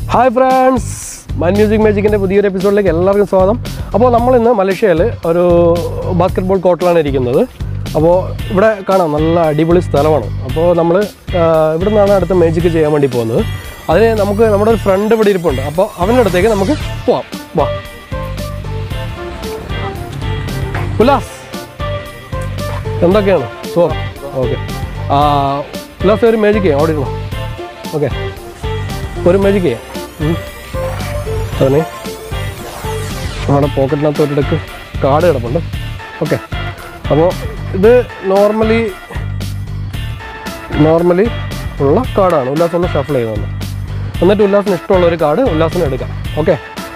Hi friends മൻ music മാജിക്കിൻ്റെ പുതിയൊരു എപ്പിസോഡിലേക്ക് എല്ലാവർക്കും സ്വാഗതം അപ്പോൾ നമ്മൾ ഇന്ന് മലേഷ്യയിൽ ഒരു ബാസ്കറ്റ്ബോൾ കോർട്ടിലാണ് ഇരിക്കുന്നത് അപ്പോൾ ഇവിടെ കാണാം നല്ല അടിപൊളി സ്ഥലമാണ് അപ്പോൾ നമ്മൾ ഇവിടെ നിന്നാണ് അടുത്ത മാജിക് ചെയ്യാൻ വേണ്ടി പോകുന്നത് അതിന് നമുക്ക് നമ്മുടെ ഒരു ഫ്രണ്ട് ഇവിടെ ഇരിപ്പുണ്ട് അപ്പോൾ അവൻ്റെ അടുത്തേക്ക് നമുക്ക് പോവാം വാ ഉല്ലാസ് എന്തൊക്കെയാണ് സോ ഓക്കെ ഉല്ലാസ് ഒരു മാജിക് ചെയ്യാം അവിടെ ഇരുന്നോ ഓക്കെ ഒരു മാജിക് ചെയ്യാം ഉം. അതിന് നമ്മുടെ പോക്കറ്റിനകത്ത് ഒരിടക്ക് കാർഡ് കിടപ്പുണ്ട് ഓക്കെ അപ്പോൾ ഇത് നോർമലി നോർമലി ഉള്ള കാർഡാണ് ഉല്ലാസം ഒന്ന് ഷഫിൾ ചെയ്തത് എന്നിട്ട് ഉല്ലാസിന് ഇഷ്ടമുള്ള ഒരു കാർഡ് ഉല്ലാസിന് എടുക്കാം ഓക്കെ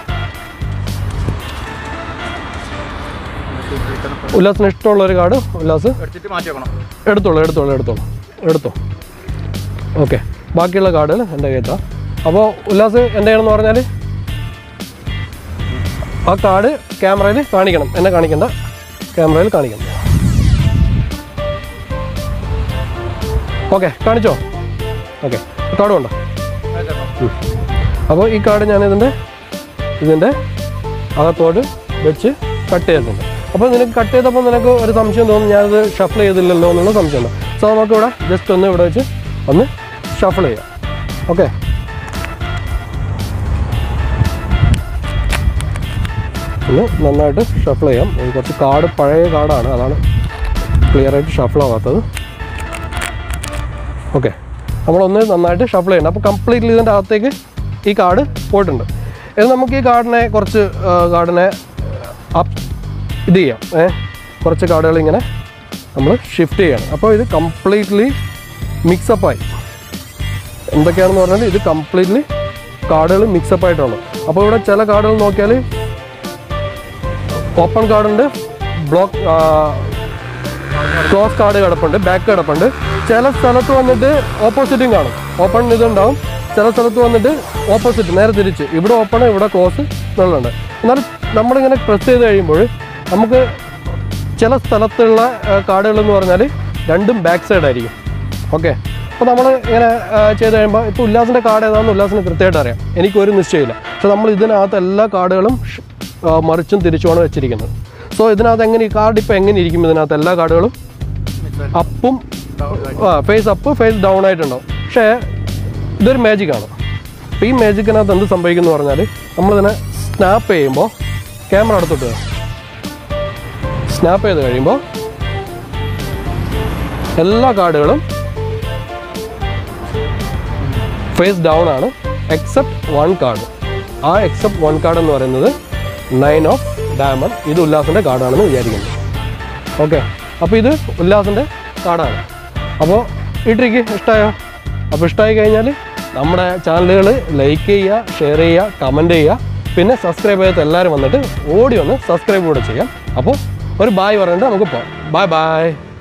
ഉല്ലാസിന് ഇഷ്ടമുള്ള ഒരു കാർഡ് ഉല്ലാസ് എടുത്തിട്ട് മാറ്റി വെക്കണം എടുത്തോളൂ എടുത്തോളൂ എടുത്തോളൂ എടുത്തോ ഓക്കെ ബാക്കിയുള്ള കാർഡുകൾ എൻ്റെ കയ്യത്താ അപ്പോൾ ഉല്ലാസ് എന്ത് ചെയ്യണമെന്ന് പറഞ്ഞാൽ ആ കാർഡ് ക്യാമറയിൽ കാണിക്കണം എന്നെ കാണിക്കണ്ട ക്യാമറയിൽ കാണിക്കണം ഓക്കെ കാണിച്ചോ ഓക്കെ കാർഡ് ഉണ്ടോ അപ്പോൾ ഈ കാർഡ് ഞാൻ ഇതിൻ്റെ ഇതിൻ്റെ അകത്തോട് വെച്ച് കട്ട് ചെയ്തിട്ടുണ്ട് അപ്പോൾ നിനക്ക് കട്ട് ചെയ്തപ്പോൾ നിനക്ക് ഒരു സംശയം തോന്നും ഞാനത് ഷഫിൾ ചെയ്തില്ലല്ലോ എന്നുള്ള സംശയമുണ്ട് സോ നമുക്ക് ഇവിടെ ജസ്റ്റ് ഒന്ന് ഇവിടെ വെച്ച് ഒന്ന് ഷഫിൾ ചെയ്യാം ഓക്കെ ഒന്ന് നന്നായിട്ട് ഷഫിൾ ചെയ്യാം ഇത് കുറച്ച് കാർഡ് പഴയ കാർഡാണ് അതാണ് ക്ലിയർ ആയിട്ട് ഷഫിൾ ആവാത്തത് ഓക്കെ നമ്മളൊന്ന് നന്നായിട്ട് ഷഫിൾ ചെയ്യണം അപ്പോൾ കംപ്ലീറ്റ്ലി ഇതിൻ്റെ അകത്തേക്ക് ഈ കാർഡ് പോയിട്ടുണ്ട് ഇത് നമുക്ക് ഈ കാർഡിനെ കുറച്ച് കാർഡിനെ അപ്പ് ഇത് ചെയ്യാം ഏ കുറച്ച് കാർഡുകൾ ഇങ്ങനെ നമ്മൾ ഷിഫ്റ്റ് ചെയ്യണം അപ്പോൾ ഇത് കംപ്ലീറ്റ്ലി മിക്സപ്പായി എന്തൊക്കെയാണെന്ന് പറഞ്ഞാൽ ഇത് കംപ്ലീറ്റ്ലി കാർഡുകൾ മിക്സപ്പ് ആയിട്ടാണ് അപ്പോൾ ഇവിടെ ചില കാർഡുകൾ നോക്കിയാൽ ഓപ്പൺ കാർഡുണ്ട് ബ്ലോക്ക് ക്ലോസ് കാർഡ് കിടപ്പുണ്ട് ബാക്ക് കിടപ്പുണ്ട് ചില സ്ഥലത്ത് വന്നിട്ട് ഓപ്പോസിറ്റും കാണും ഓപ്പൺ ഇതുണ്ടാവും ചില സ്ഥലത്ത് വന്നിട്ട് ഓപ്പോസിറ്റ് നേരെ തിരിച്ച് ഇവിടെ ഓപ്പൺ ഇവിടെ ക്ലോസ് എന്നുള്ളുണ്ട് എന്നാൽ നമ്മളിങ്ങനെ പ്രസ് ചെയ്ത് കഴിയുമ്പോൾ നമുക്ക് ചില സ്ഥലത്തുള്ള കാർഡുകൾ എന്ന് പറഞ്ഞാൽ രണ്ടും ബാക്ക് സൈഡ് ആയിരിക്കും ഓക്കെ അപ്പോൾ നമ്മൾ ഇങ്ങനെ ആ, ചെയ്ത് കഴിയുമ്പോൾ ഇപ്പോൾ ഉല്ലാസിൻ്റെ കാർഡ് ഏതാണെന്ന് ഉല്ലാസിന് കൃത്യമായിട്ട് അറിയാം എനിക്കൊരു നിശ്ചയമില്ല പക്ഷെ നമ്മൾ ഇതിനകത്ത് എല്ലാ കാർഡുകളും ഷ്- ആ, മറിച്ചും തിരിച്ചുമാണ് വെച്ചിരിക്കുന്നത് സോ ഇതിനകത്ത് എങ്ങനെ ഈ കാർഡ് ഇപ്പോൾ എങ്ങനെ ഇരിക്കും ഇതിനകത്ത് എല്ലാ കാർഡുകളും അപ്പും ആ ഫേസ് അപ്പ് ഫേസ് ഡൗൺ ആയിട്ടുണ്ടാവും പക്ഷേ ഇതൊരു മാജിക്കാണ് അപ്പോൾ ഈ മാജിക്കിനകത്ത് എന്ത് സംഭവിക്കുന്നു പറഞ്ഞാൽ നമ്മളിതിനെ സ്നാപ്പ് ചെയ്യുമ്പോൾ ക്യാമറ അടുത്തോട്ട് സ്നാപ്പ് ചെയ്ത് കഴിയുമ്പോൾ എല്ലാ കാർഡുകളും ഫേസ് ഡൗൺ ആണ് എക്സെപ്റ്റ് വൺ കാർഡ് ആ എക്സെപ്റ്റ് വൺ കാർഡ് എന്ന് പറയുന്നത് നയൻ ഓഫ് ഡയമണ്ട് ഇത് ഉല്ലാസിൻ്റെ കാർഡാണെന്ന് വിചാരിക്കുന്നു ഓക്കെ അപ്പോൾ ഇത് ഉല്ലാസിൻ്റെ കാർഡാണ് അപ്പോൾ ഈ ട്രിക്ക് ഇഷ്ടമായോ അപ്പോൾ ഇഷ്ടമായി കഴിഞ്ഞാൽ നമ്മുടെ ചാനലുകൾ ലൈക്ക് ചെയ്യുക ഷെയർ ചെയ്യുക കമൻറ്റ് ചെയ്യുക പിന്നെ സബ്സ്ക്രൈബ് ചെയ്യാത്ത എല്ലാവരും വന്നിട്ട് ഓടി ഒന്ന് സബ്സ്ക്രൈബ് കൂടെ ചെയ്യാം അപ്പോൾ ഒരു ബായ് പറഞ്ഞിട്ട് നമുക്ക് പോകാം ബായ് ബായ്